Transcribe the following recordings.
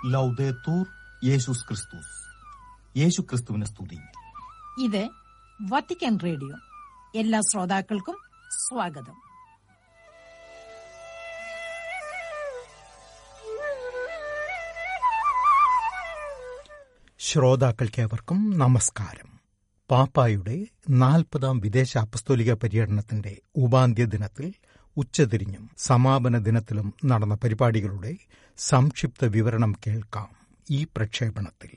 ലൗദേത്തൂർ യേശുസ് ക്രിസ്തുസ് യേശു ക്രിസ്തുവിനെ സ്തുതി ഇത് വത്തിക്കാൻ റേഡിയോ എല്ലാ ശ്രോതാക്കൾക്കും സ്വാഗതം ശ്രോതാക്കൾക്കേവർക്കും നമസ്കാരം പാപ്പായുടെ നാൽപ്പതാം വിദേശ അപ്പസ്തോലിക പര്യടനത്തിന്റെ ഉപാന്ത്യ ദിനത്തിൽ ഉച്ചതിരിഞ്ഞും സമാപന ദിനത്തിലും നടന്ന പരിപാടികളുടെ സംക്ഷിപ്ത വിവരണം കേൾക്കാം ഈ പ്രക്ഷേപണത്തിൽ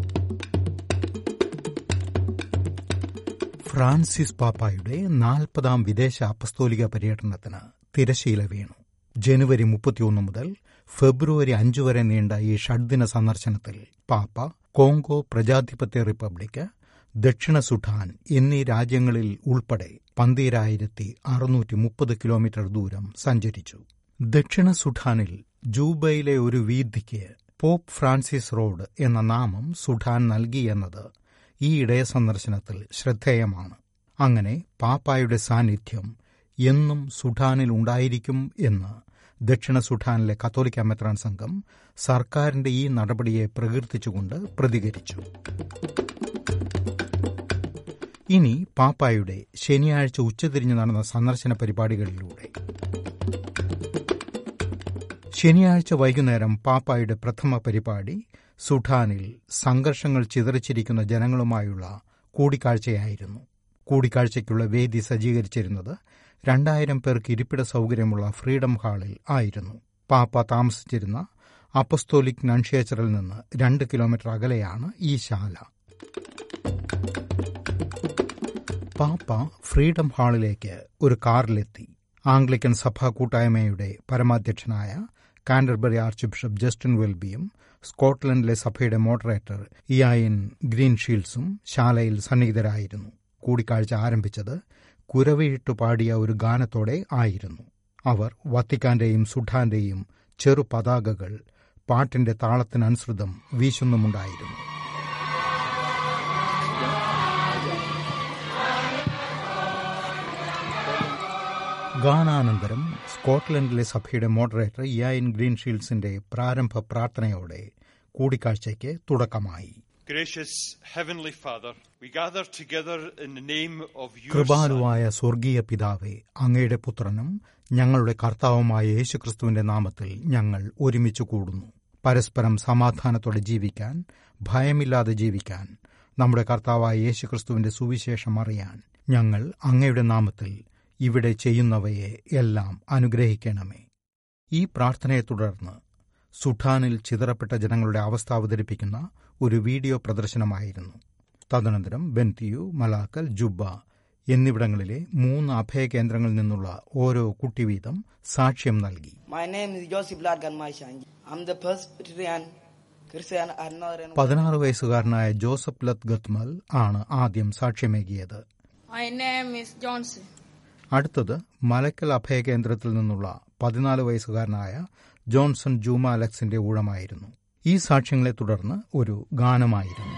ഫ്രാൻസിസ് പാപ്പായുടെ നാൽപ്പതാം വിദേശ അപ്പസ്തോലിക പര്യടനത്തിന് തിരശീല വീണു ജനുവരി മുപ്പത്തിയൊന്ന് മുതൽ ഫെബ്രുവരി അഞ്ചു വരെ നീണ്ട ഈ ഷഡ്ദിന സന്ദർശനത്തിൽ പാപ്പ കോങ്കോ പ്രജാധിപത്യ റിപ്പബ്ലിക് ദക്ഷിണ സുഡാൻ എന്നീ രാജ്യങ്ങളിൽ ഉൾപ്പെടെ പന്തീരായിരത്തി അറുന്നൂറ്റി മുപ്പത് കിലോമീറ്റർ ദൂരം സഞ്ചരിച്ചു ദക്ഷിണ സുഡാനിൽ ജൂബയിലെ ഒരു വീതിക്ക് പോപ്പ് ഫ്രാൻസിസ് റോഡ് എന്ന നാമം സുഡാൻ നൽകി എന്നത് ഈ ഇടയ സന്ദർശനത്തിൽ ശ്രദ്ധേയമാണ് അങ്ങനെ പാപ്പായുടെ സാന്നിധ്യം എന്നും സുഡാനിൽ ഉണ്ടായിരിക്കും എന്ന് ദക്ഷിണ സുഡാനിലെ കത്തോലിക്ക മെത്രാൻ സംഘം സർക്കാരിന്റെ ഈ നടപടിയെ പ്രകീർത്തിച്ചുകൊണ്ട് പ്രതികരിച്ചു ഇനി പാപ്പായുടെ ശനിയാഴ്ച ഉച്ചതിരിഞ്ഞ് നടന്ന സന്ദർശന പരിപാടികളിലൂടെ ശനിയാഴ്ച വൈകുന്നേരം പാപ്പായുടെ പ്രഥമ പരിപാടി സുഡാനിൽ സംഘർഷങ്ങൾ ചിതറിച്ചിരിക്കുന്ന ജനങ്ങളുമായുള്ള കൂടിക്കാഴ്ചയായിരുന്നു കൂടിക്കാഴ്ചയ്ക്കുള്ള വേദി സജ്ജീകരിച്ചിരുന്നത് രണ്ടായിരം പേർക്ക് ഇരിപ്പിട സൗകര്യമുള്ള ഫ്രീഡം ഹാളിൽ ആയിരുന്നു പാപ്പ താമസിച്ചിരുന്ന അപ്പസ്തോലിക് നൺഷ്യേച്ചറിൽ നിന്ന് രണ്ട് കിലോമീറ്റർ അകലെയാണ് ഈ ശാല പാപ്പ ഫ്രീഡം ഹാളിലേക്ക് ഒരു കാറിലെത്തി ആംഗ്ലിക്കൻ സഭാ കൂട്ടായ്മയുടെ പരമാധ്യക്ഷനായ കാൻഡർബറി ആർച്ച് ബിഷപ്പ് ജസ്റ്റിൻ വെൽബിയും സ്കോട്ട്ലൻഡിലെ സഭയുടെ മോഡറേറ്റർ ഇയായിൻ ഗ്രീൻഷീൽഡ്സും ശാലയിൽ സന്നിഹിതരായിരുന്നു കൂടിക്കാഴ്ച ആരംഭിച്ചത് കുരവയിട്ടു പാടിയ ഒരു ഗാനത്തോടെ ആയിരുന്നു അവർ വത്തിക്കാന്റെയും സുഡാന്റെയും ചെറു പതാകകൾ പാട്ടിന്റെ താളത്തിനനുസൃതം വീശുന്നുമുണ്ടായിരുന്നു ഗാനാനന്തരം സ്കോട്ട്ലൻഡിലെ സഭയുടെ മോഡറേറ്റർ ഇയായിൻ ഗ്രീൻഷീൽഡ്സിന്റെ പ്രാരംഭ പ്രാർത്ഥനയോടെ കൂടിക്കാഴ്ചയ്ക്ക് തുടക്കമായി Gracious Heavenly Father, we gather together in the name of your Son, കൃപാലുവായ സ്വർഗീയ പിതാവെ അങ്ങയുടെ പുത്രനും ഞങ്ങളുടെ കർത്താവുമായ യേശുക്രിസ്തുവിന്റെ നാമത്തിൽ ഞങ്ങൾ ഒരുമിച്ച് കൂടുന്നു പരസ്പരം സമാധാനത്തോടെ ജീവിക്കാൻ ഭയമില്ലാതെ ജീവിക്കാൻ നമ്മുടെ കർത്താവായ യേശുക്രിസ്തുവിന്റെ സുവിശേഷം അറിയാൻ ഞങ്ങൾ അങ്ങയുടെ നാമത്തിൽ ഇവിടെ ചെയ്യുന്നവയെ എല്ലാം അനുഗ്രഹിക്കണമേ ഈ പ്രാർത്ഥനയെ തുടർന്ന് സുഡാനിൽ ചിതറപ്പെട്ട ജനങ്ങളുടെ അവസ്ഥ അവതരിപ്പിക്കുന്ന ഒരു വീഡിയോ പ്രദർശനമായിരുന്നു തദനന്തരം ബെൻതിയു മലാക്കൽ ജുബ്ബ എന്നിവിടങ്ങളിലെ മൂന്ന് അഭയകേന്ദ്രങ്ങളിൽ നിന്നുള്ള ഓരോ കുട്ടി വീതം സാക്ഷ്യം നൽകി My name is Joseph Ladgan Maishanji. I'm the Presbyterian Christian at Northern. പതിനാറ് വയസ്സുകാരനായ ജോസഫ് ലത്ത് ഗത്മൽ ആണ് ആദ്യം സാക്ഷ്യമേകിയത് My name is Johnson. അടുത്തത് മലക്കൽ അഭയകേന്ദ്രത്തിൽ നിന്നുള്ള പതിനാല് വയസ്സുകാരനായ ജോൺസൺ ജൂമ അലക്സിന്റെ ഊഴമായിരുന്നു ഈ സാക്ഷ്യങ്ങളെ തുടർന്ന് ഒരു ഗാനമായിരുന്നു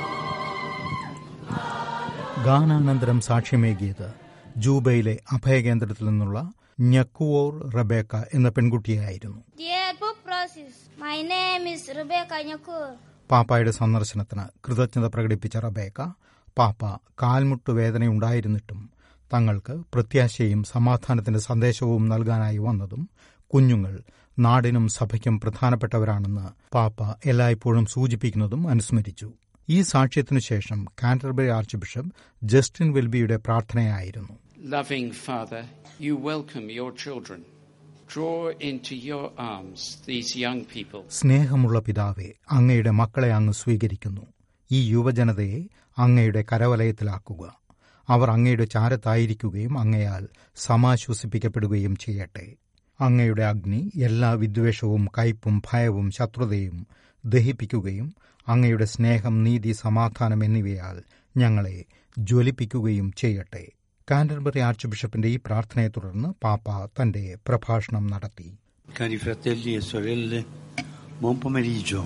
ഗാനാനന്തരം സാക്ഷ്യമേകിയത് ജൂബയിലെ അഭയകേന്ദ്രത്തിൽ നിന്നുള്ള ഞക്കുവോർ റബേക്ക എന്ന പെൺകുട്ടിയായിരുന്നു Dear Pope Francis, my name is Rebecca Nyakur. പാപ്പായുടെ സന്ദർശനത്തിന് കൃതജ്ഞത പ്രകടിപ്പിച്ച റബേക്ക പാപ്പ കാൽമുട്ട് വേദനയുണ്ടായിരുന്നിട്ടും തങ്ങൾക്ക് പ്രത്യാശയും സമാധാനത്തിന്റെ സന്ദേശവും നൽകാനായി വന്നതും കുഞ്ഞുങ്ങൾ നാടിനും സഭയ്ക്കും പ്രധാനപ്പെട്ടവരാണെന്ന് പാപ്പ എല്ലായ്പ്പോഴും സൂചിപ്പിക്കുന്നതും അനുസ്മരിച്ചു ഈ സാക്ഷ്യത്തിനു ശേഷം കാൻറ്റർബറി ആർച്ച് ബിഷപ്പ് ജസ്റ്റിൻ വെൽബിയുടെ പ്രാർത്ഥനയായിരുന്നു Loving Father, you welcome your children. Draw into your arms these young people. സ്നേഹമുള്ള പിതാവെ അങ്ങയുടെ മക്കളെ അങ്ങ് സ്വീകരിക്കുന്നു ഈ യുവജനതയെ അങ്ങയുടെ കരവലയത്തിലാക്കുക അവർ അങ്ങയുടെ ചാരത്തായിരിക്കുകയും അങ്ങയാൽ സമാശ്വസിപ്പിക്കപ്പെടുകയും ചെയ്യട്ടെ അങ്ങയുടെ അഗ്നി എല്ലാ വിദ്വേഷവും കയ്പും ഭയവും ശത്രുതയും ദഹിപ്പിക്കുകയും അങ്ങയുടെ സ്നേഹം നീതി സമാധാനം എന്നിവയാൽ ഞങ്ങളെ ജ്വലിപ്പിക്കുകയും ചെയ്യട്ടെ കാൻഡർബറി ആർച്ച് ബിഷപ്പിന്റെ ഈ പ്രാർത്ഥനയെ തുടർന്ന് പാപ്പ തന്റെ പ്രഭാഷണം നടത്തി Cari fratelli e sorelle, buon pomeriggio.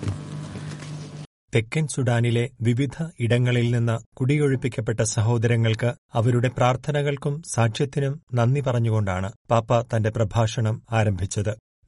തെക്കൻ സുഡാനിലെ വിവിധ ഇടങ്ങളിൽ നിന്ന് കുടിയൊഴിപ്പിക്കപ്പെട്ട സഹോദരങ്ങൾക്ക് അവരുടെ പ്രാർത്ഥനകൾക്കും സാക്ഷ്യത്തിനും നന്ദി പറഞ്ഞുകൊണ്ടാണ് പാപ്പ തന്റെ പ്രഭാഷണം ആരംഭിച്ചത്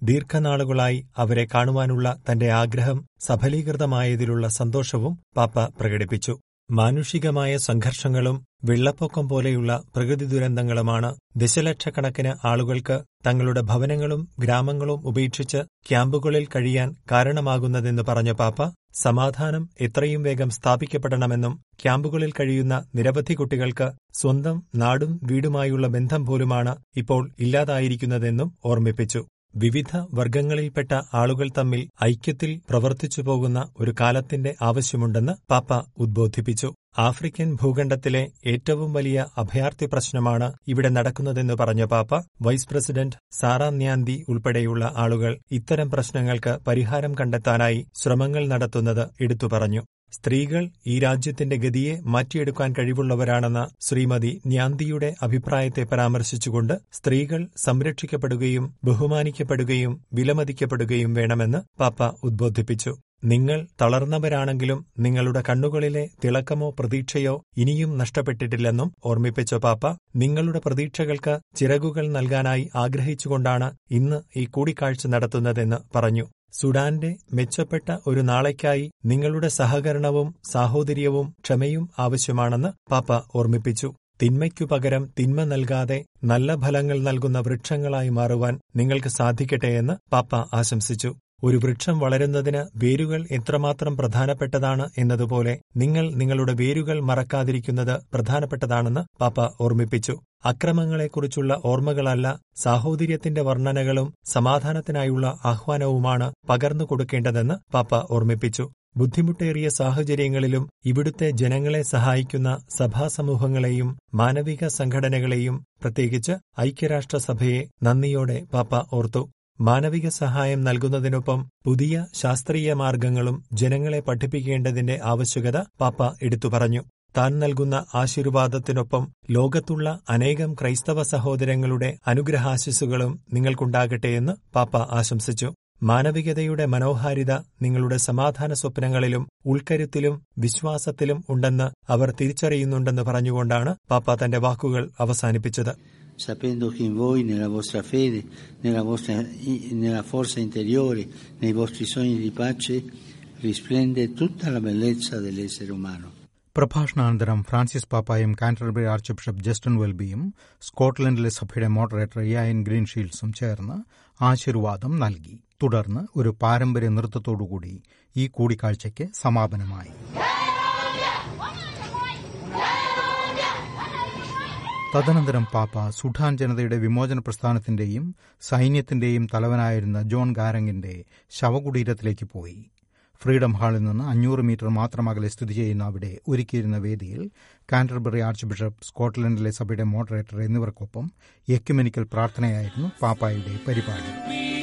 ദീർഘനാളുകളായി അവരെ കാണുവാനുള്ള തന്റെ ആഗ്രഹം സഫലീകൃതമായതിലുള്ള സന്തോഷവും പാപ്പ പ്രകടിപ്പിച്ചു മാനുഷികമായ സംഘർഷങ്ങളും വെള്ളപ്പൊക്കം പോലെയുള്ള പ്രകൃതി ദുരന്തങ്ങളുമാണ് ദശലക്ഷക്കണക്കിന് ആളുകൾക്ക് തങ്ങളുടെ ഭവനങ്ങളും ഗ്രാമങ്ങളും ഉപേക്ഷിച്ച് ക്യാമ്പുകളിൽ കഴിയാൻ കാരണമാകുന്നതെന്ന് പറഞ്ഞ പാപ്പ സമാധാനം എത്രയും വേഗം സ്ഥാപിക്കപ്പെടണമെന്നും ക്യാമ്പുകളിൽ കഴിയുന്ന നിരവധി കുട്ടികൾക്ക് സ്വന്തം നാടും വീടുമായുള്ള ബന്ധം പോലുമാണ് ഇപ്പോൾ ഇല്ലാതായിരിക്കുന്നതെന്നും ഓർമ്മിപ്പിച്ചു വിവിധ വർഗങ്ങളിൽപ്പെട്ട ആളുകൾ തമ്മിൽ ഐക്യത്തിൽ പ്രവർത്തിച്ചു പോകുന്ന ഒരു കാലത്തിന്റെ ആവശ്യമുണ്ടെന്ന് പാപ്പ ഉദ്ബോധിപ്പിച്ചു ആഫ്രിക്കൻ ഭൂഖണ്ഡത്തിലെ ഏറ്റവും വലിയ അഭയാർത്ഥി പ്രശ്നമാണ് ഇവിടെ നടക്കുന്നതെന്ന് പറഞ്ഞ പാപ്പ വൈസ് പ്രസിഡന്റ് സാറാ ന്യാന്തി ഉൾപ്പെടെയുള്ള ആളുകൾ ഇത്തരം പ്രശ്നങ്ങൾക്ക് പരിഹാരം കണ്ടെത്താനായി ശ്രമങ്ങൾ നടത്തുന്നത് എടുത്തു പറഞ്ഞു സ്ത്രീകൾ ഈ രാജ്യത്തിന്റെ ഗതിയെ മാറ്റിയെടുക്കാൻ കഴിവുള്ളവരാണെന്ന ശ്രീമതി ന്യാന്തിയുടെ അഭിപ്രായത്തെ പരാമർശിച്ചുകൊണ്ട് സ്ത്രീകൾ സംരക്ഷിക്കപ്പെടുകയും ബഹുമാനിക്കപ്പെടുകയും വിലമതിക്കപ്പെടുകയും വേണമെന്ന് പാപ്പ ഉദ്ബോധിപ്പിച്ചു നിങ്ങൾ തളർന്നവരാണെങ്കിലും നിങ്ങളുടെ കണ്ണുകളിലെ തിളക്കമോ പ്രതീക്ഷയോ ഇനിയും നഷ്ടപ്പെട്ടിട്ടില്ലെന്നും ഓർമ്മിപ്പിച്ച പാപ്പ നിങ്ങളുടെ പ്രതീക്ഷകൾക്ക് ചിറകുകൾ നൽകാനായി ആഗ്രഹിച്ചുകൊണ്ടാണ് ഇന്ന് ഈ കൂടിക്കാഴ്ച നടത്തുന്നതെന്ന് പറഞ്ഞു സുഡാന്റെ മെച്ചപ്പെട്ട ഒരു നാളേക്കായി നിങ്ങളുടെ സഹകരണവും സാഹോദര്യവും ക്ഷമയും ആവശ്യമാണെന്ന് പാപ്പ ഓർമ്മിപ്പിച്ചു തിന്മയ്ക്കു പകരം തിന്മ നൽകാതെ നല്ല ഫലങ്ങൾ നൽകുന്ന വൃക്ഷങ്ങളായി മാറുവാൻ നിങ്ങൾക്ക് സാധിക്കട്ടെയെന്ന് പാപ്പ ആശംസിച്ചു ഒരു വൃക്ഷം വളരുന്നതിന് വേരുകൾ എത്രമാത്രം പ്രധാനപ്പെട്ടതാണ് എന്നതുപോലെ നിങ്ങൾ നിങ്ങളുടെ വേരുകൾ മറക്കാതിരിക്കുന്നത് പ്രധാനപ്പെട്ടതാണെന്ന് പാപ്പ ഓർമ്മിപ്പിച്ചു അക്രമങ്ങളെക്കുറിച്ചുള്ള ഓർമ്മകളല്ല സാഹോദര്യത്തിന്റെ വർണ്ണനകളും സമാധാനത്തിനായുള്ള ആഹ്വാനവുമാണ് പകർന്നു കൊടുക്കേണ്ടതെന്ന് പാപ്പ ഓർമ്മിപ്പിച്ചു ബുദ്ധിമുട്ടേറിയ സാഹചര്യങ്ങളിലും ഇവിടുത്തെ ജനങ്ങളെ സഹായിക്കുന്ന സഭാസമൂഹങ്ങളെയും മാനവിക സംഘടനകളെയും പ്രത്യേകിച്ച് ഐക്യരാഷ്ട്രസഭയെ നന്ദിയോടെ പാപ്പ ഓർത്തു മാനവിക സഹായം നൽകുന്നതിനൊപ്പം പുതിയ ശാസ്ത്രീയ മാർഗങ്ങളും ജനങ്ങളെ പഠിപ്പിക്കേണ്ടതിന്റെ ആവശ്യകത പാപ്പ എടുത്തു പറഞ്ഞു താൻ നൽകുന്ന ആശീർവാദത്തിനൊപ്പം ലോകത്തുള്ള അനേകം ക്രൈസ്തവ സഹോദരങ്ങളുടെ അനുഗ്രഹാശിസുകളും നിങ്ങൾക്കുണ്ടാകട്ടെയെന്ന് പാപ്പ ആശംസിച്ചു മാനവികതയുടെ മനോഹാരിത നിങ്ങളുടെ സമാധാന സ്വപ്നങ്ങളിലും ഉൾക്കരുത്തിലും വിശ്വാസത്തിലും ഉണ്ടെന്ന് അവർ തിരിച്ചറിയുന്നുണ്ടെന്ന് പറഞ്ഞുകൊണ്ടാണ് പാപ്പ തന്റെ വാക്കുകൾ അവസാനിപ്പിച്ചത് sapendo che in voi, nella vostra fede, nella, vostra, nella forza interiore, nei vostri sogni di pace, risplende tutta la bellezza dell'essere umano. പ്രഭാഷണാനന്തരം ഫ്രാൻസിസ് പാപ്പായും കാൻറ്റർബറി ആർച്ച് ബിഷപ്പ് ജസ്റ്റിൻ വെൽബിയും സ്കോട്ട്ലൻഡിലെ സഭയുടെ മോഡറേറ്റർ ഇയായൻ ഗ്രീൻഷീൽഡ്സും ചേർന്ന് ആശീർവാദം നൽകി തുടർന്ന് ഒരു പാരമ്പര്യ നൃത്തത്തോടുകൂടി ഈ കൂടിക്കാഴ്ചയ്ക്ക് സമാപനമായി തദനന്തരം പാപ്പ സുഡാൻ ജനതയുടെ വിമോചന പ്രസ്ഥാനത്തിന്റെയും സൈന്യത്തിന്റെയും തലവനായിരുന്ന ജോൺ ഗാരങ്ങിന്റെ ശവകുടീരത്തിലേക്ക് പോയി ഫ്രീഡം ഹാളിൽ നിന്ന് അഞ്ഞൂറ് മീറ്റർ മാത്രം അകലെ സ്ഥിതി ചെയ്യുന്ന അവിടെ ഒരുക്കിയിരുന്ന വേദിയിൽ കാൻറ്റർബറി ആർച്ച് ബിഷപ്പ് സ്കോട്ട്ലൻഡിലെ സഭയുടെ മോഡറേറ്റർ എന്നിവർക്കൊപ്പം എക്യുമെനിക്കൽ പ്രാർത്ഥനയായിരുന്നു പാപ്പായുടെ പരിപാടി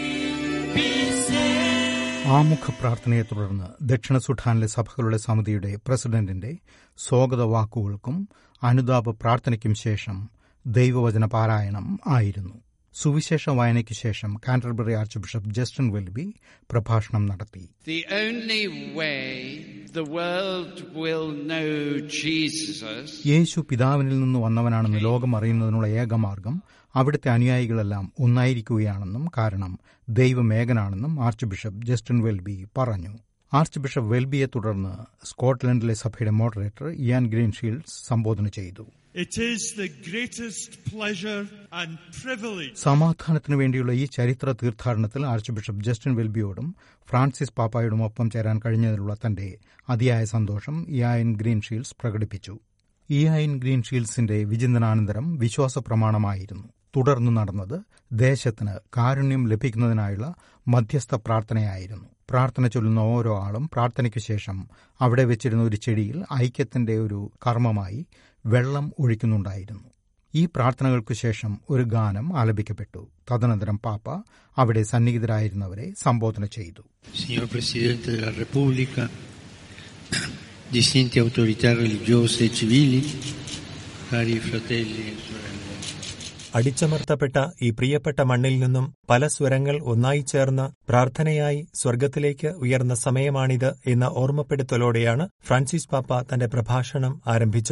ആമുഖ പ്രാർത്ഥനയെ തുടർന്ന് ദക്ഷിണ സുഡാനിലെ സഭകളുടെ സമിതിയുടെ പ്രസിഡന്റിന്റെ സ്വാഗത വാക്കുകൾക്കും അനുതാപ പ്രാർത്ഥനയ്ക്കും ശേഷം ദൈവവചന പാരായണം ആയിരുന്നു സുവിശേഷ വായനയ്ക്ക് ശേഷം Canterbury archbishop Justin Welby പ്രഭാഷണം നടത്തി The only way the world will know Jesus യേശു പിതാവിനിൽ നിന്ന് വന്നവനാണെന്ന് ലോകം അറിയുന്നതിനുള്ള ഏകമാർഗം അവിടുത്തെ അനുയായികളെല്ലാം ഒന്നായിരിക്കുകയാണെന്നും കാരണം ദൈവമേകനാണെന്നും ആർച്ച് ബിഷപ്പ് ജസ്റ്റിൻ വെൽബി പറഞ്ഞു ആർച്ച് ബിഷപ്പ് വെൽബിയെ തുടർന്ന് സ്കോട്ട്ലൻഡിലെ സഭയുടെ മോഡറേറ്റർ ഇയാൻ ഗ്രീൻഷീൽഡ്സ് സംബോധന ചെയ്തു It is the greatest pleasure and privilege സമാധാനത്തിനു വേണ്ടിയുള്ള ഈ ചരിത്ര തീർത്ഥാടനത്തിൽ ആർച്ച് ബിഷപ്പ് ജസ്റ്റിൻ വെൽബിയോടും ഫ്രാൻസിസ് പാപ്പായോടും ഒപ്പം ചേരാൻ കഴിഞ്ഞതിലുള്ള തന്റെ അതിയായ സന്തോഷം ഇയായൻ ഗ്രീൻഷീൽഡ്സ് പ്രകടിപ്പിച്ചു ഇയായൻ ഗ്രീൻഷീൽഡ്സിന്റെ വിചിന്തനാനന്തരം വിശ്വാസ പ്രമാണമായിരുന്നു തുടർന്ന് നടന്നത് ദേശത്തിന് കാരുണ്യം ലഭിക്കുന്നതിനായുള്ള മധ്യസ്ഥ പ്രാർത്ഥനയായിരുന്നു പ്രാർത്ഥന ചൊല്ലുന്ന ഓരോ ആളും പ്രാർത്ഥനയ്ക്ക് ശേഷം അവിടെ വെച്ചിരുന്ന ഒരു ചെടിയിൽ ഐക്യത്തിന്റെ ഒരു കർമ്മമായി വെള്ളം ഒഴിക്കുന്നുണ്ടായിരുന്നു ഈ പ്രാർത്ഥനകൾക്കു ശേഷം ഒരു ഗാനം ആലപിക്കപ്പെട്ടു തദനന്തരം പാപ്പ അവിടെ സന്നിഹിതരായിരുന്നവരെ സംബോധന ചെയ്തു Signor Presidente della Repubblica, distinti autorità religiose e civili, cari fratelli e sorelle. അടിച്ചമർത്തപ്പെട്ട ഈ പ്രിയപ്പെട്ട മണ്ണിൽ നിന്നും പല സ്വരങ്ങൾ ഒന്നായി ചേർന്ന് പ്രാർത്ഥനയായി സ്വർഗത്തിലേക്ക് ഉയർന്ന സമയമാണിത് എന്ന ഓർമ്മപ്പെടുത്തലോടെയാണ് ഫ്രാൻസിസ് പാപ്പ തന്റെ പ്രഭാഷണം ആരംഭിച്ചത്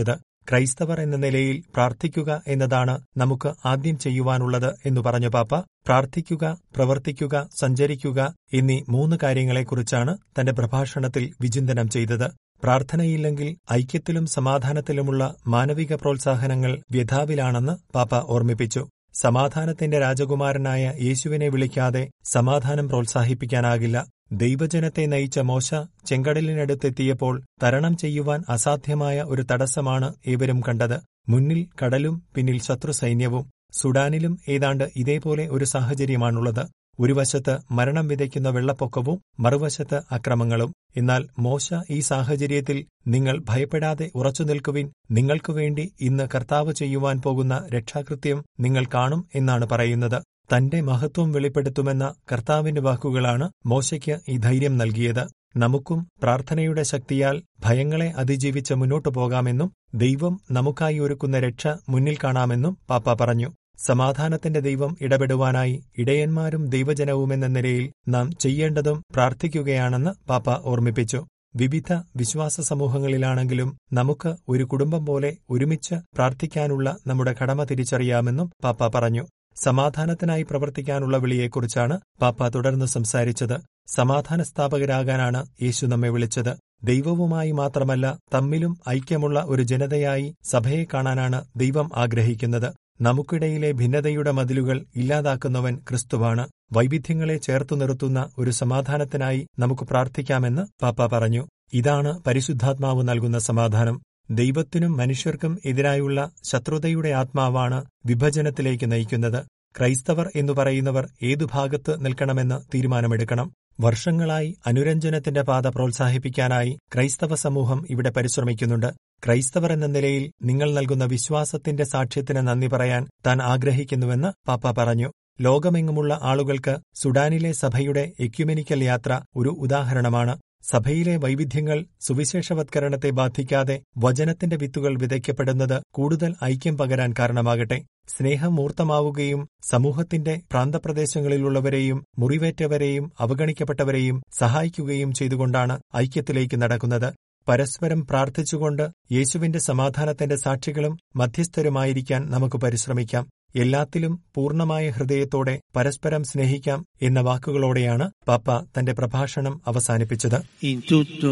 ക്രൈസ്തവർ എന്ന നിലയിൽ പ്രാർത്ഥിക്കുക എന്നതാണ് നമുക്ക് ആദ്യം ചെയ്യുവാനുള്ളത് എന്നു പറഞ്ഞു പാപ്പ പ്രാർത്ഥിക്കുക പ്രവർത്തിക്കുക സഞ്ചരിക്കുക എന്നീ മൂന്ന് കാര്യങ്ങളെക്കുറിച്ചാണ് തന്റെ പ്രഭാഷണത്തിൽ വിചിന്തനം ചെയ്തത് പ്രാർത്ഥനയില്ലെങ്കിൽ ഐക്യത്തിലും സമാധാനത്തിലുമുള്ള മാനവിക പ്രോത്സാഹനങ്ങൾ വ്യഥാവിലാണെന്ന് പാപ്പ ഓർമ്മിപ്പിച്ചു സമാധാനത്തിന്റെ രാജകുമാരനായ യേശുവിനെ വിളിക്കാതെ സമാധാനം പ്രോത്സാഹിപ്പിക്കാനാകില്ല ദൈവജനത്തെ നയിച്ച മോശ ചെങ്കടലിനടുത്തെത്തിയപ്പോൾ തരണം ചെയ്യുവാൻ അസാധ്യമായ ഒരു തടസ്സമാണ് ഏവരും കണ്ടത് മുന്നിൽ കടലും പിന്നിൽ ശത്രു സൈന്യവും സുഡാനിലും ഏതാണ്ട് ഇതേപോലെ ഒരു സാഹചര്യമാണുള്ളത് ഒരു വശത്ത് മരണം വിതയ്ക്കുന്ന വെള്ളപ്പൊക്കവും മറുവശത്ത് അക്രമങ്ങളും എന്നാൽ മോശ ഈ സാഹചര്യത്തിൽ നിങ്ങൾ ഭയപ്പെടാതെ ഉറച്ചു നിൽക്കുവിൻ നിങ്ങൾക്കുവേണ്ടി ഇന്ന് കർത്താവ് ചെയ്യുവാൻ പോകുന്ന രക്ഷാകൃത്യം നിങ്ങൾ കാണും എന്നാണ് പറയുന്നത് തന്റെ മഹത്വം വെളിപ്പെടുത്തുമെന്ന കർത്താവിന്റെ വാക്കുകളാണ് മോശയ്ക്ക് ഈ ധൈര്യം നൽകിയത് നമുക്കും പ്രാർത്ഥനയുടെ ശക്തിയാൽ ഭയങ്ങളെ അതിജീവിച്ച് മുന്നോട്ടു പോകാമെന്നും ദൈവം നമുക്കായി ഒരുക്കുന്ന രക്ഷ മുന്നിൽ കാണാമെന്നും പാപ്പ പറഞ്ഞു സമാധാനത്തിന്റെ ദൈവം ഇടപെടുവാനായി ഇടയന്മാരും ദൈവജനവുമെന്ന നിലയിൽ നാം ചെയ്യേണ്ടതും പ്രാർത്ഥിക്കുകയാണെന്ന് പാപ്പ ഓർമ്മിപ്പിച്ചു വിവിധ വിശ്വാസ സമൂഹങ്ങളിലാണെങ്കിലും നമുക്ക് ഒരു കുടുംബം പോലെ ഒരുമിച്ച് പ്രാർത്ഥിക്കാനുള്ള നമ്മുടെ കടമ തിരിച്ചറിയാമെന്നും പാപ്പ പറഞ്ഞു സമാധാനത്തിനായി പ്രവർത്തിക്കാനുള്ള വിളിയെക്കുറിച്ചാണ് പാപ്പ തുടർന്ന് സംസാരിച്ചത് സമാധാന സ്ഥാപകരാകാനാണ് യേശു നമ്മെ വിളിച്ചത് ദൈവവുമായി മാത്രമല്ല തമ്മിലും ഐക്യമുള്ള ഒരു ജനതയായി സഭയെ കാണാനാണ് ദൈവം ആഗ്രഹിക്കുന്നത് നമുക്കിടയിലെ ഭിന്നതയുടെ മതിലുകൾ ഇല്ലാതാക്കുന്നവൻ ക്രിസ്തുവാണ് വൈവിധ്യങ്ങളെ ചേർത്തു നിർത്തുന്ന ഒരു സമാധാനത്തിനായി നമുക്ക് പ്രാർത്ഥിക്കാമെന്ന് പാപ്പ പറഞ്ഞു ഇതാണ് പരിശുദ്ധാത്മാവ് നൽകുന്ന സമാധാനം ദൈവത്തിനും മനുഷ്യർക്കും എതിരായുള്ള ശത്രുതയുടെ ആത്മാവാണ് വിഭജനത്തിലേക്ക് നയിക്കുന്നത് ക്രൈസ്തവർ എന്നു പറയുന്നവർ ഏതു ഭാഗത്ത് നിൽക്കണമെന്ന് തീരുമാനമെടുക്കണം വർഷങ്ങളായി അനുരഞ്ജനത്തിന്റെ പാത പ്രോത്സാഹിപ്പിക്കാനായി ക്രൈസ്തവ സമൂഹം ഇവിടെ പരിശ്രമിക്കുന്നുണ്ട് ക്രൈസ്തവർ എന്ന നിലയിൽ നിങ്ങൾ നൽകുന്ന വിശ്വാസത്തിന്റെ സാക്ഷ്യത്തിന് നന്ദി പറയാൻ താൻ ആഗ്രഹിക്കുന്നുവെന്ന് പാപ്പ പറഞ്ഞു ലോകമെങ്ങുമുള്ള ആളുകൾക്ക് സുഡാനിലെ സഭയുടെ എക്യുമെനിക്കൽ യാത്ര ഒരു ഉദാഹരണമാണ് സഭയിലെ വൈവിധ്യങ്ങൾ സുവിശേഷവത്കരണത്തെ ബാധിക്കാതെ വചനത്തിന്റെ വിത്തുകൾ വിതയ്ക്കപ്പെടുന്നത് കൂടുതൽ ഐക്യം പകരാൻ കാരണമാകട്ടെ സ്നേഹം മൂർത്തമാവുകയും സമൂഹത്തിന്റെ പ്രാന്തപ്രദേശങ്ങളിലുള്ളവരെയും മുറിവേറ്റവരെയും അവഗണിക്കപ്പെട്ടവരെയും സഹായിക്കുകയും ചെയ്തുകൊണ്ടാണ് ഐക്യത്തിലേക്ക് നടക്കുന്നത് പരസ്പരം പ്രാർത്ഥിച്ചുകൊണ്ട് യേശുവിന്റെ സമാധാനത്തിന്റെ സാക്ഷികളും മധ്യസ്ഥരുമായിരിക്കാൻ നമുക്ക് പരിശ്രമിക്കാം എല്ലാത്തിലും പൂർണ്ണമായ ഹൃദയത്തോടെ പരസ്പരം സ്നേഹിക്കാം എന്ന വാക്കുകളോടെയാണ് പാപ്പ തന്റെ പ്രഭാഷണം അവസാനിപ്പിച്ചത് In tutto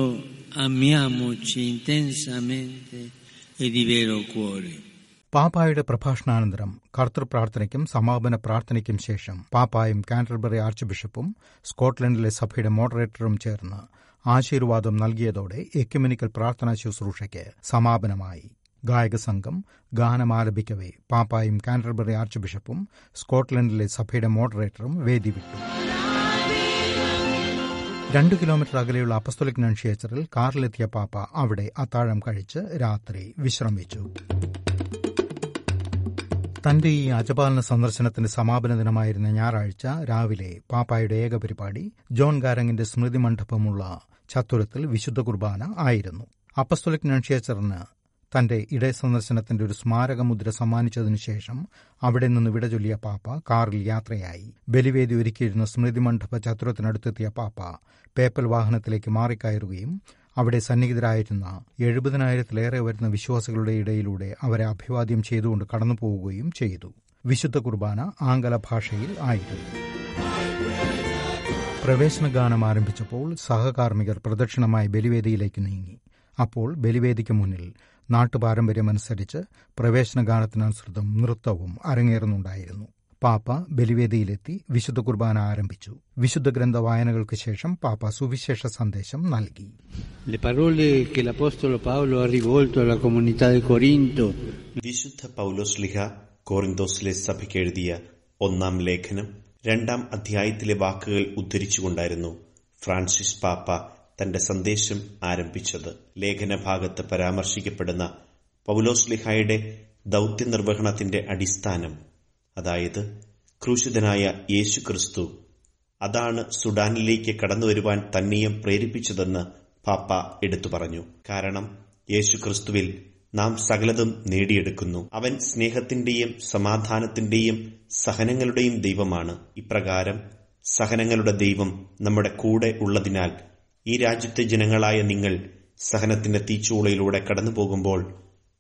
amiamoci intensamente e di vero cuore. പാപ്പായുടെ പ്രഭാഷണാനന്തരം കർത്തൃപ്രാർത്ഥനയ്ക്കും സമാപന പ്രാർത്ഥനയ്ക്കും ശേഷം പാപ്പായും കാൻറ്റർബറി ആർച്ച് ബിഷപ്പും സ്കോട്ട്ലൻഡിലെ സഭയുടെ മോഡറേറ്ററും ചേർന്ന് ആശീർവാദം നൽകിയതോടെ എക്യുമെനിക്കൽ പ്രാർത്ഥനാ ശുശ്രൂഷയ്ക്ക് സമാപനമായി ഗായക സംഘം ഗാനമാലപിക്കവേ പാപ്പായും കാൻറ്റർബറി ആർച്ച് ബിഷപ്പും സ്കോട്ട്ലൻഡിലെ സഭയുടെ മോഡറേറ്ററും വേദി വിട്ടു രണ്ടു കിലോമീറ്റർ അകലെയുള്ള അപ്പസ്തോലിക് നൺഷിയേച്ചറിൽ കാറിലെത്തിയ പാപ്പ അവിടെ അത്താഴം കഴിച്ച് രാത്രി വിശ്രമിച്ചു തന്റെ ഈ അജപാലന സന്ദർശനത്തിന്റെ സമാപന ദിനമായിരുന്ന ഞായറാഴ്ച രാവിലെ പാപ്പായുടെ ഏക പരിപാടി ജോൺ ഗാരങ്ങിന്റെ സ്മൃതി മണ്ഡപമുള്ള ചത്തുരത്തിൽ വിശുദ്ധ കുർബാന ആയിരുന്നു അപ്പസ്തോലിക് നൺഷിയേച്ചറിന് തന്റെ ഇടയ സന്ദർശനത്തിന്റെ ഒരു സ്മാരകമുദ്ര സമ്മാനിച്ചതിനു ശേഷം അവിടെ നിന്ന് വിട ചൊല്ലിയ പാപ്പ കാറിൽ യാത്രയായി ബലിവേദി ഒരുക്കിയിരുന്ന സ്മൃതി മണ്ഡപ ചത്തുരത്തിനടുത്തെത്തിയ പാപ്പ പേപ്പൽ വാഹനത്തിലേക്ക് മാറിക്കയറുകയും അവിടെ സന്നിഹിതരായിരുന്ന എഴുപതിനായിരത്തിലേറെ വരുന്ന വിശ്വാസികളുടെ ഇടയിലൂടെ അവരെ അഭിവാദ്യം ചെയ്തുകൊണ്ട് കടന്നുപോവുകയും ചെയ്തു വിശുദ്ധ കുർബാന ആംഗല ഭാഷയിൽ ആയിരുന്നു പ്രവേശന ഗാനം ആരംഭിച്ചപ്പോൾ സഹകാർമ്മികർ പ്രദക്ഷിണമായി ബലിവേദിയിലേക്ക് നീങ്ങി അപ്പോൾ ബലിവേദിക്ക് മുന്നിൽ നാട്ടുപാരമ്പര്യമനുസരിച്ച് പ്രവേശന ഗാനത്തിനനുസൃതം നൃത്തവും അരങ്ങേറുന്നുണ്ടായിരുന്നു പാപ്പ ബലിവേദിയിലെത്തി വിശുദ്ധ കുർബാന ആരംഭിച്ചു വിശുദ്ധ ഗ്രന്ഥ വായനകൾക്ക് ശേഷം പാപ്പ സുവിശേഷ സന്ദേശം നൽകി Le parole che l'Apostolo Paolo ha rivolto alla comunità di Corinto വിശുദ്ധ പൗലോസ് ലിഹ കോറിന്തോസിലെ സഭയ്ക്ക് എഴുതിയ ഒന്നാം ലേഖനം രണ്ടാം അധ്യായത്തിലെ വാക്കുകൾ ഉദ്ധരിച്ചുകൊണ്ടായിരുന്നു ഫ്രാൻസിസ് പാപ്പ തന്റെ സന്ദേശം ആരംഭിച്ചത് ലേഖനഭാഗത്ത് പരാമർശിക്കപ്പെടുന്ന പൗലോസ് ലിഹായുടെ ദൗത്യനിർവഹണത്തിന്റെ അടിസ്ഥാനം അതായത് ക്രൂശിതനായ യേശു ക്രിസ്തു അതാണ് സുഡാനിലേക്ക് കടന്നുവരുവാൻ തന്നെയും പ്രേരിപ്പിച്ചതെന്ന് പാപ്പ എടുത്തു പറഞ്ഞു കാരണം യേശു ക്രിസ്തുവിൽ നാം സകലതും നേടിയെടുക്കുന്നു അവൻ സ്നേഹത്തിന്റെയും സമാധാനത്തിന്റെയും സഹനങ്ങളുടെയും ദൈവമാണ് ഇപ്രകാരം സഹനങ്ങളുടെ ദൈവം നമ്മുടെ കൂടെ ഉള്ളതിനാൽ ഈ രാജ്യത്തെ ജനങ്ങളായ നിങ്ങൾ സഹനത്തിന്റെ തീച്ചൂളയിലൂടെ കടന്നു പോകുമ്പോൾ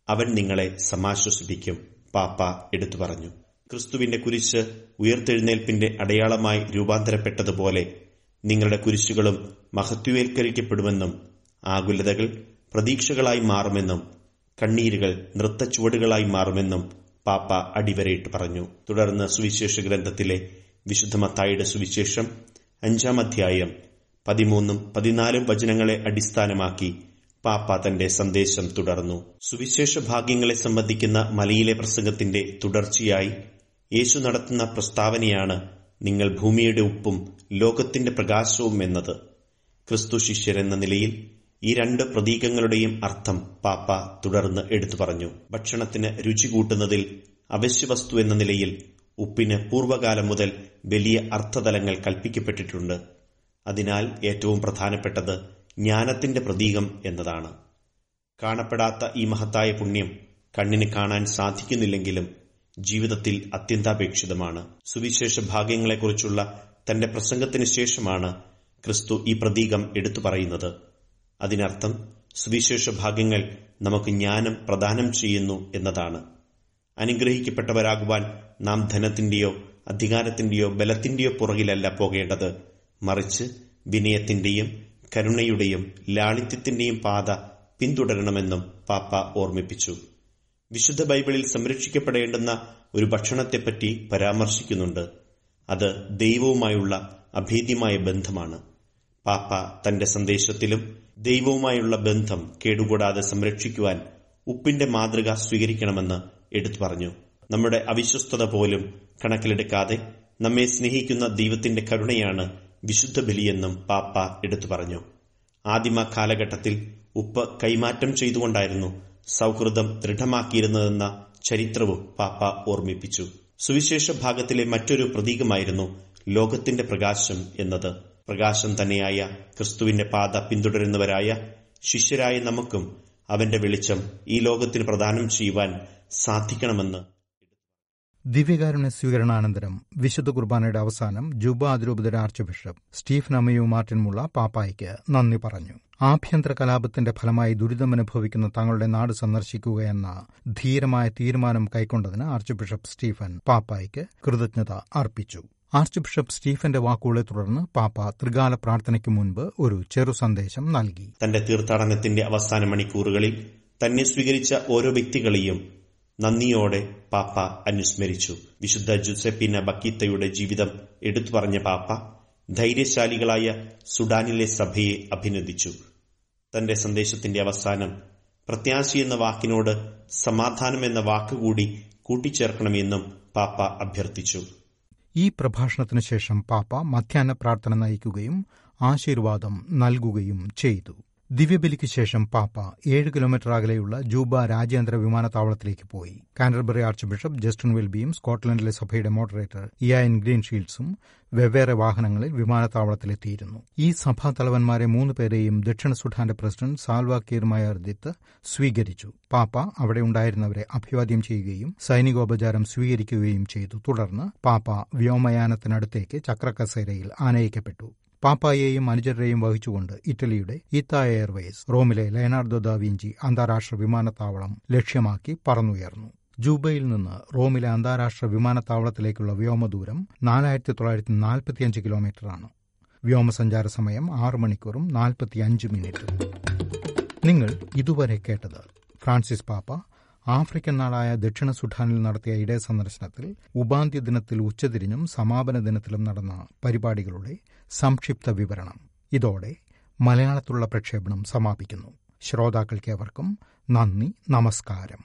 അവൻ നിങ്ങളെ സമാശ്വസിപ്പിക്കും പാപ്പ എടുത്തു പറഞ്ഞു ക്രിസ്തുവിന്റെ കുരിശ് ഉയർത്തെഴുന്നേൽപ്പിന്റെ അടയാളമായി രൂപാന്തരപ്പെട്ടതുപോലെ നിങ്ങളുടെ കുരിശുകളും മഹത്വവൽക്കരിക്കപ്പെടുമെന്നും ആകുലതകൾ പ്രതീക്ഷകളായി മാറുമെന്നും കണ്ണീരുകൾ നൃത്തച്ചുവടുകളായി മാറുമെന്നും പാപ്പ അടിവരയിട്ട് പറഞ്ഞു തുടർന്ന് സുവിശേഷ ഗ്രന്ഥത്തിലെ വിശുദ്ധ മത്തായിയുടെ സുവിശേഷം അഞ്ചാം അധ്യായം പതിമൂന്നും പതിനാലും വചനങ്ങളെ അടിസ്ഥാനമാക്കി പാപ്പ തന്റെ സന്ദേശം തുടർന്നു സുവിശേഷ ഭാഗ്യങ്ങളെ സംബന്ധിക്കുന്ന മലയിലെ പ്രസംഗത്തിന്റെ തുടർച്ചയായി യേശു നടത്തുന്ന പ്രസ്താവനയാണ് നിങ്ങൾ ഭൂമിയുടെ ഉപ്പും ലോകത്തിന്റെ പ്രകാശവും എന്നത് ക്രിസ്തു ശിഷ്യരെന്ന നിലയിൽ ഈ രണ്ട് പ്രതീകങ്ങളുടെയും അർത്ഥം പാപ്പ തുടർന്ന് എടുത്തു പറഞ്ഞു ഭക്ഷണത്തിന് രുചി കൂട്ടുന്നതിൽ അവശ്യവസ്തു എന്ന നിലയിൽ ഉപ്പിന് പൂർവ്വകാലം മുതൽ വലിയ അർത്ഥതലങ്ങൾ കൽപ്പിക്കപ്പെട്ടിട്ടുണ്ട് അതിനാൽ ഏറ്റവും പ്രധാനപ്പെട്ടത് ജ്ഞാനത്തിന്റെ പ്രതീകം എന്നതാണ് കാണപ്പെടാത്ത ഈ മഹത്തായ പുണ്യം കണ്ണിന് കാണാൻ സാധിക്കുന്നില്ലെങ്കിലും ജീവിതത്തിൽ അത്യന്താപേക്ഷിതമാണ് സുവിശേഷ ഭാഗ്യങ്ങളെക്കുറിച്ചുള്ള തന്റെ പ്രസംഗത്തിന് ശേഷമാണ് ക്രിസ്തു ഈ പ്രതീകം എടുത്തു പറയുന്നത് അതിനർത്ഥം സുവിശേഷ ഭാഗ്യങ്ങൾ നമുക്ക് ജ്ഞാനം പ്രദാനം ചെയ്യുന്നു എന്നതാണ് അനുഗ്രഹിക്കപ്പെട്ടവരാകുവാൻ നാം ധനത്തിന്റെയോ അധികാരത്തിന്റെയോ ബലത്തിന്റെയോ പുറകിലല്ല പോകേണ്ടത് മറിച്ച് വിനയത്തിന്റെയും കരുണയുടെയും ലാളിത്യത്തിന്റെയും പാത പിന്തുടരണമെന്നും പാപ്പ ഓർമ്മിപ്പിച്ചു വിശുദ്ധ ബൈബിളിൽ സംരക്ഷിക്കപ്പെടേണ്ടുന്ന ഒരു ഭക്ഷണത്തെപ്പറ്റി പരാമർശിക്കുന്നുണ്ട് അത് ദൈവവുമായുള്ള അഭേദ്യമായ ബന്ധമാണ് പാപ്പ തന്റെ സന്ദേശത്തിലും ദൈവവുമായുള്ള ബന്ധം കേടുകൂടാതെ സംരക്ഷിക്കുവാൻ ഉപ്പിന്റെ മാതൃക സ്വീകരിക്കണമെന്ന് എടുത്തു പറഞ്ഞു നമ്മുടെ അവിശ്വസ്തത പോലും കണക്കിലെടുക്കാതെ നമ്മെ സ്നേഹിക്കുന്ന ദൈവത്തിന്റെ കരുണയാണ് വിശുദ്ധ ബലിയെന്നും പാപ്പ എടുത്തു പറഞ്ഞു ആദിമ കാലഘട്ടത്തിൽ ഉപ്പ് കൈമാറ്റം ചെയ്തുകൊണ്ടായിരുന്നു സൗഹൃദം ദൃഢമാക്കിയിരുന്നതെന്ന ചരിത്രവും പാപ്പ ഓർമ്മിപ്പിച്ചു സുവിശേഷ ഭാഗത്തിലെ മറ്റൊരു പ്രതീകമായിരുന്നു ലോകത്തിന്റെ പ്രകാശം എന്നത് പ്രകാശം തന്നെയായ ക്രിസ്തുവിന്റെ പാത പിന്തുടരുന്നവരായ ശിഷ്യരായ നമുക്കും അവന്റെ വെളിച്ചം ഈ ലോകത്തിന് പ്രദാനം ചെയ്യുവാൻ സാധിക്കണമെന്ന് ദിവ്യകാരുണ്യ സ്വീകരണാനന്തരം വിശുദ്ധ കുർബാനയുടെ അവസാനം ജുബ അതിരൂപതയുടെ archbishop Stephen Ameyu Martin Mulla പാപ്പായ്ക്ക് നന്ദി പറഞ്ഞു ആഭ്യന്തര കലാപത്തിന്റെ ഫലമായി ദുരിതമനുഭവിക്കുന്ന തങ്ങളുടെ നാട് സന്ദർശിക്കുകയെന്ന ധീരമായ തീരുമാനം കൈക്കൊണ്ടതിന് ആർച്ച് ബിഷപ്പ് സ്റ്റീഫൻ പാപ്പായ്ക്ക് കൃതജ്ഞത അർപ്പിച്ചു ആർച്ച് ബിഷപ്പ് സ്റ്റീഫന്റെ വാക്കുകളെ തുടർന്ന് പാപ്പ ത്രികാല പ്രാർത്ഥനയ്ക്ക് മുൻപ് ഒരു ചെറു സന്ദേശം നൽകി തന്റെ തീർത്ഥാടനത്തിന്റെ അവസാന മണിക്കൂറുകളിൽ തന്നെ സ്വീകരിച്ച ഓരോ വ്യക്തികളെയും നന്ദിയോടെ പാപ്പ അനുസ്മരിച്ചു വിശുദ്ധ ജുസെപ്പിന ബക്കീത്തയുടെ ജീവിതം എടുത്തു പറഞ്ഞ പാപ്പ ധൈര്യശാലികളായ സുഡാനിലെ സഭയെ അഭിനന്ദിച്ചു തന്റെ സന്ദേശത്തിന്റെ അവസാനം പ്രത്യാശയെന്ന വാക്കിനോട് സമാധാനം എന്ന വാക്കുകൂടി കൂട്ടിച്ചേർക്കണമെന്നും പാപ്പ അഭ്യർത്ഥിച്ചു ഈ പ്രഭാഷണത്തിനു ശേഷം പാപ്പ മധ്യാഹ്ന പ്രാർത്ഥന നയിക്കുകയും ആശീർവാദം നൽകുകയും ചെയ്തു ദിവ്യബലിക്ക് ശേഷം പാപ്പ ഏഴ് കിലോമീറ്റർ അകലെയുള്ള ജൂബ രാജ്യാന്തര വിമാനത്താവളത്തിലേക്ക് പോയി കാൻഡർബറി ആർച്ച് ബിഷപ്പ് ജസ്റ്റിൻ വിൽബിയും സ്കോട്ട്ലൻഡിലെ സഭയുടെ മോഡറേറ്റർ ഇയാൻ ഗ്രീൻഷീൽഡ്സും വെവ്വേറെ വാഹനങ്ങളിൽ വിമാനത്താവളത്തിലെത്തിയിരുന്നു ഈ സഭാ തലവന്മാരെ മൂന്ന് പേരെയും ദക്ഷിണ സുഡാന്റെ പ്രസിഡന്റ് സാൽവ കീർ മയർദിത്ത് സ്വീകരിച്ചു പാപ്പ അവിടെ ഉണ്ടായിരുന്നവരെ അഭിവാദ്യം ചെയ്യുകയും സൈനികോപചാരം സ്വീകരിക്കുകയും ചെയ്തു തുടർന്ന് പാപ്പ വ്യോമയാനത്തിനടുത്തേക്ക് ചക്രക്കസേരയിൽ ആനയിക്കപ്പെട്ടു പാപ്പായെയും അനുചരരെയും വഹിച്ചുകൊണ്ട് ഇറ്റലിയുടെ ഇത്തായ എയർവേസ് റോമിലെ ലയനാർഡോ ദാവിഞ്ചി അന്താരാഷ്ട്ര വിമാനത്താവളം ലക്ഷ്യമാക്കി പറന്നുയർന്നു ജൂബയിൽ നിന്ന് റോമിലെ അന്താരാഷ്ട്ര വിമാനത്താവളത്തിലേക്കുള്ള വ്യോമദൂരം നാലായിരത്തി തൊള്ളായിരത്തി നാൽപ്പത്തിയഞ്ച് കിലോമീറ്ററാണ് വ്യോമസഞ്ചാര സമയം ആറ് മണിക്കൂറും നാൽപ്പത്തിയഞ്ച് മിനിറ്റും നിങ്ങൾ ഇതുവരെ കേട്ടത് ഫ്രാൻസിസ് പാപ്പ ആഫ്രിക്കൻ നാടായ ദക്ഷിണ സുഡാനിൽ നടത്തിയ ഇടയ സന്ദർശനത്തിൽ ഉപാന്ത്യ ദിനത്തിൽ ഉച്ചതിരിഞ്ഞും സമാപന ദിനത്തിലും നടന്ന പരിപാടികളുടെ സംക്ഷിപ്ത വിവരണം ഇതോടെ മലയാളത്തിലുള്ള പ്രക്ഷേപണം സമാപിക്കുന്നു ശ്രോതാക്കൾക്കേവർക്കും നന്ദി നമസ്കാരം